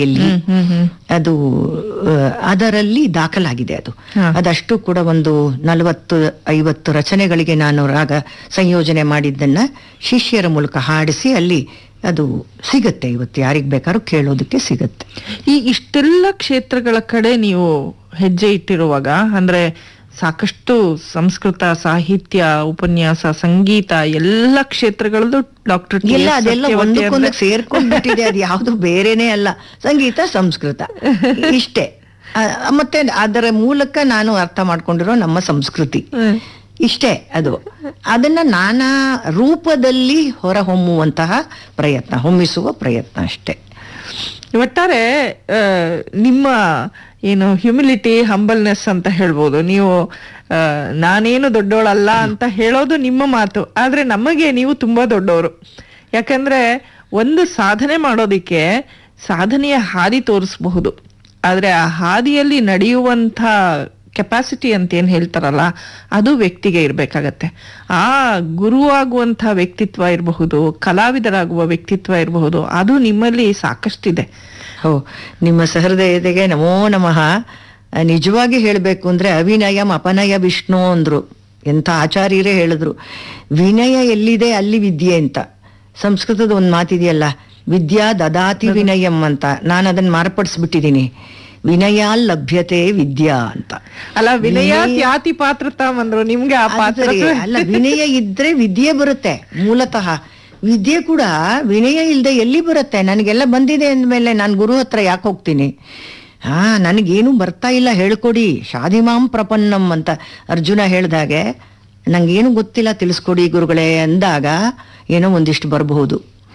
ಇಲ್ಲಿ ಹ್ಮ್ ಹ್ಮ್ ಹ್ಮ್ ಅದು ಆ, ಅದರಲ್ಲಿ ದಾಖಲಾಗಿದೆ ಅದು ಹಾ. ಅದಷ್ಟು ಕೂಡ ಒಂದು ನಲವತ್ತು ಐವತ್ತು ರಚನೆಗಳಿಗೆ ನಾನು ರಾಗ ಸಂಯೋಜನೆ ಮಾಡಿದ್ದನ್ನ ಶಿಷ್ಯರ ಮೂಲಕ ಹಾಡಿಸಿ ಅಲ್ಲಿ ಅದು ಸಿಗತ್ತೆ ಇವತ್ತು ಯಾರಿಗ್ ಬೇಕಾದ್ರೂ ಕೇಳೋದಕ್ಕೆ ಸಿಗತ್ತೆ ಈ ಇಷ್ಟೆಲ್ಲ ಕ್ಷೇತ್ರಗಳ ಕಡೆ ನೀವು ಹೆಜ್ಜೆ ಇಟ್ಟಿರುವಾಗ ಅಂದ್ರೆ ಸಾಕಷ್ಟು ಸಂಸ್ಕೃತ ಸಾಹಿತ್ಯ ಉಪನ್ಯಾಸ ಸಂಗೀತ ಎಲ್ಲ ಕ್ಷೇತ್ರಗಳದ್ದು ಡಾಕ್ಟರ್ ಎಲ್ಲ ಅದೆಲ್ಲ ಒಂದಕ್ಕೊಂದು ಸೇರ್ಕೊಂಡ್ಬಿಟ್ಟಿದೆ ಅದು ಯಾವುದು ಬೇರೆನೇ ಅಲ್ಲ ಸಂಗೀತ ಸಂಸ್ಕೃತ ಇಷ್ಟೇ ಆ, ಮತ್ತೆ ಅದರ ಮೂಲಕ ನಾನು ಅರ್ಥ ಮಾಡ್ಕೊಂಡಿರೋ ನಮ್ಮ ಸಂಸ್ಕೃತಿ ಇಷ್ಟೇ ಅದು ಅದನ್ನ ನಾನಾ ರೂಪದಲ್ಲಿ ಹೊರಹೊಮ್ಮುವಂತಹ ಪ್ರಯತ್ನ ಹೊಮ್ಮಿಸುವ ಪ್ರಯತ್ನ ಅಷ್ಟೇ ಒಟ್ಟಾರೆ ಆ, ನಿಮ್ಮ ಏನು ಹ್ಯುಮಿಲಿಟಿ ಹಂಬಲ್ನೆಸ್ ಅಂತ ಹೇಳ್ಬೋದು ನೀವು ಆ, ನಾನೇನು ದೊಡ್ಡವಳಲ್ಲ ಅಂತ ಹೇಳೋದು ನಿಮ್ಮ ಮಾತು ಆದ್ರೆ ನಮಗೆ ನೀವು ತುಂಬಾ ದೊಡ್ಡವರು ಯಾಕಂದ್ರೆ ಒಂದು ಸಾಧನೆ ಮಾಡೋದಿಕ್ಕೆ ಸಾಧನೆಯ ಹಾದಿ ತೋರಿಸಬಹುದು ಆದ್ರೆ ಆ ಹಾದಿಯಲ್ಲಿ ನಡೆಯುವಂಥ ಕೆಪಾಸಿಟಿ ಅಂತ ಏನ್ ಹೇಳ್ತಾರಲ್ಲ ಅದು ವ್ಯಕ್ತಿಗೆ ಇರ್ಬೇಕಾಗತ್ತೆ ಆ ಗುರುವಾಗುವಂಥ ವ್ಯಕ್ತಿತ್ವ ಇರಬಹುದು ಕಲಾವಿದರಾಗುವ ವ್ಯಕ್ತಿತ್ವ ಇರಬಹುದು ಅದು ನಿಮ್ಮಲ್ಲಿ ಸಾಕಷ್ಟಿದೆ ಹೋ ನಿಮ್ಮ ಸಹೃದಯತೆಗೆ ನಮೋ ನಮಃ ಆ, ನಿಜವಾಗಿ ಹೇಳಬೇಕು ಅಂದ್ರೆ ಅವಿನಯಂ ಅಪನಯ ವಿಷ್ಣು ಅಂದ್ರು ಎಂಥ ಆಚಾರ್ಯರೇ ಹೇಳಿದ್ರು ವಿನಯ ಎಲ್ಲಿದೆ ಅಲ್ಲಿ ವಿದ್ಯೆ ಅಂತ ಸಂಸ್ಕೃತದ ಒಂದು ಮಾತಿದೆಯಲ್ಲ ವಿದ್ಯಾ ದದಾತಿ ವಿನಯಂ ಅಂತ ನಾನು ಅದನ್ನ ಮಾರ್ಪಡಿಸ್ಬಿಟ್ಟಿದ್ದೀನಿ ವಿನಯ ಲಭ್ಯತೆ ವಿದ್ಯಾ ಅಂತ ಅಲ್ಲ ವಿನಯ ತ್ಯಾತಿ ಪಾತ್ರತಾಮ್ ಅಂದ್ರು ನಿಮ್ಗೆ ಆ ಅದು ಪಾತ್ರ ಸರಿ. ಅಲ್ಲ ವಿನಯ ಇದ್ರೆ ವಿದ್ಯೆ ಬರುತ್ತೆ ಮೂಲತಃ ವಿದ್ಯೆ ಕೂಡ ವಿನಯ ಇಲ್ಲದೆ ಎಲ್ಲಿ ಬರುತ್ತೆ ನನಗೆಲ್ಲ ಬಂದಿದೆ ಅಂದಮೇಲೆ ನಾನು ಗುರು ಹತ್ರ ಯಾಕೆ ಹೋಗ್ತೀನಿ ಹಾ ನನಗೇನು ಬರ್ತಾ ಇಲ್ಲ ಹೇಳ್ಕೊಡಿ ಶಾದಿಮಾಂ ಪ್ರಪನ್ನಂ ಅಂತ ಅರ್ಜುನ ಹೇಳ್ದಾಗೆ ನಂಗೇನು ಗೊತ್ತಿಲ್ಲ ತಿಳಿಸ್ಕೊಡಿ ಗುರುಗಳೇ ಅಂದಾಗ ಏನೋ ಒಂದಿಷ್ಟು ಬರಬಹುದು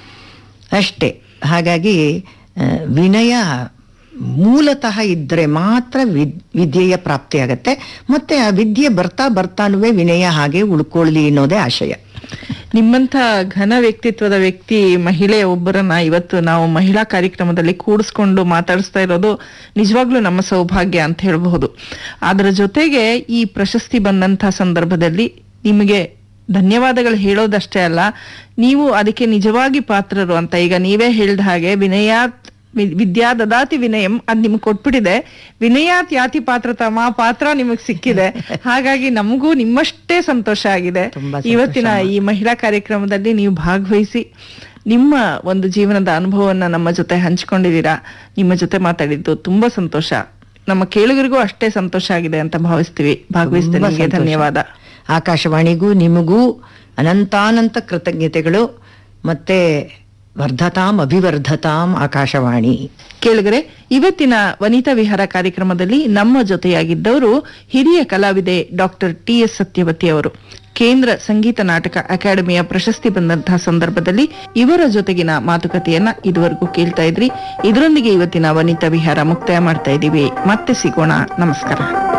ಅಷ್ಟೇ ಹಾಗಾಗಿ ಆ, ವಿನಯ ಮೂಲತಃ ಇದ್ರೆ ಮಾತ್ರ ವಿದ್ ವಿದ್ಯೆಯ ಪ್ರಾಪ್ತಿಯಾಗತ್ತೆ ಮತ್ತೆ ಆ ವಿದ್ಯೆ ಬರ್ತಾ ಬರ್ತಾನುವೆ ವಿನಯ ಹಾಗೆ ಉಳ್ಕೊಳ್ಳಿ ಅನ್ನೋದೇ ಆಶಯ ನಿಮ್ಮಂಥ ಘನ ವ್ಯಕ್ತಿತ್ವದ ವ್ಯಕ್ತಿ ಮಹಿಳೆ ಒಬ್ಬರನ್ನ ಇವತ್ತು ನಾವು ಮಹಿಳಾ ಕಾರ್ಯಕ್ರಮದಲ್ಲಿ ಕೂಡಿಸ್ಕೊಂಡು ಮಾತಾಡಿಸ್ತಾ ಇರೋದು ನಿಜವಾಗ್ಲೂ ನಮ್ಮ ಸೌಭಾಗ್ಯ ಅಂತ ಹೇಳಬಹುದು ಅದರ ಜೊತೆಗೆ ಈ ಪ್ರಶಸ್ತಿ ಬಂದಂತ ಸಂದರ್ಭದಲ್ಲಿ ನಿಮಗೆ ಧನ್ಯವಾದಗಳು ಹೇಳೋದಷ್ಟೇ ಅಲ್ಲ ನೀವು ಅದಕ್ಕೆ ನಿಜವಾಗಿ ಪಾತ್ರರು ಅಂತ ಈಗ ನೀವೇ ಹೇಳ್ದ ಹಾಗೆ ವಿನಯಾತ್ ವಿ- ವಿದ್ಯಾ ದದಾತಿ ವಿನಯಂ ಅದ್ ನಿಮ್ಗೆ ಕೊಟ್ಬಿಟ್ಟಿದೆ ವಿನಯಾತ್ ಯಾತಿ ಪಾತ್ರತಮ ಪಾತ್ರ ನಿಮಗ್ ಸಿಕ್ಕಿದೆ ಹಾಗಾಗಿ ನಮಗೂ ನಿಮ್ಮಷ್ಟೇ ಸಂತೋಷ ಆಗಿದೆ ತುಂಬಾ ಇವತ್ತಿನ ಈ ಮಹಿಳಾ ಕಾರ್ಯಕ್ರಮದಲ್ಲಿ ನೀವು ಭಾಗವಹಿಸಿ ನಿಮ್ಮ ಒಂದು ಜೀವನದ ಅನುಭವವನ್ನ ನಮ್ಮ ಜೊತೆ ಹಂಚ್ಕೊಂಡಿದ್ದೀರಾ ನಿಮ್ಮ ಜೊತೆ ಮಾತಾಡಿದ್ದು ತುಂಬಾ ಸಂತೋಷ ನಮ್ಮ ಕೇಳುಗರಿಗೂ ಅಷ್ಟೇ ಸಂತೋಷ ಆಗಿದೆ ಅಂತ ಭಾವಿಸ್ತೀವಿ ಭಾಗವಹಿಸಿದ ತುಂಬಾ ನಿಮಗೆ ಸಂತೋಷ. ಧನ್ಯವಾದ ಆಕಾಶವಾಣಿಗೂ ನಿಮಗೂ ಅನಂತಾನಂತ ಕೃತಜ್ಞತೆಗಳು ಮತ್ತೆ ವರ್ಧತಾಂ ಅಭಿವರ್ಧತಾಂ ಆಕಾಶವಾಣಿ ಕೇಳುಗರೆ ಇವತ್ತಿನ ವನಿತಾ ವಿಹಾರ ಕಾರ್ಯಕ್ರಮದಲ್ಲಿ ನಮ್ಮ ಜೊತೆಯಾಗಿದ್ದವರು ಹಿರಿಯ ಕಲಾವಿದೆ ಡಾಕ್ಟರ್ ಟಿ ಎಸ್ ಸತ್ಯವತಿ ಅವರು ಕೇಂದ್ರ ಸಂಗೀತ ನಾಟಕ ಅಕಾಡೆಮಿಯ ಪ್ರಶಸ್ತಿ ಬಂದಂತಹ ಸಂದರ್ಭದಲ್ಲಿ ಇವರ ಜೊತೆಗಿನ ಮಾತುಕತೆಯನ್ನ ಇದುವರೆಗೂ ಕೇಳ್ತಾ ಇದ್ರಿ ಇದರೊಂದಿಗೆ ಇವತ್ತಿನ ವನಿತಾ ವಿಹಾರ ಮುಕ್ತಾಯ ಮಾಡ್ತಾ ಇದ್ದೀವಿ ಮತ್ತೆ ಸಿಗೋಣ ನಮಸ್ಕಾರ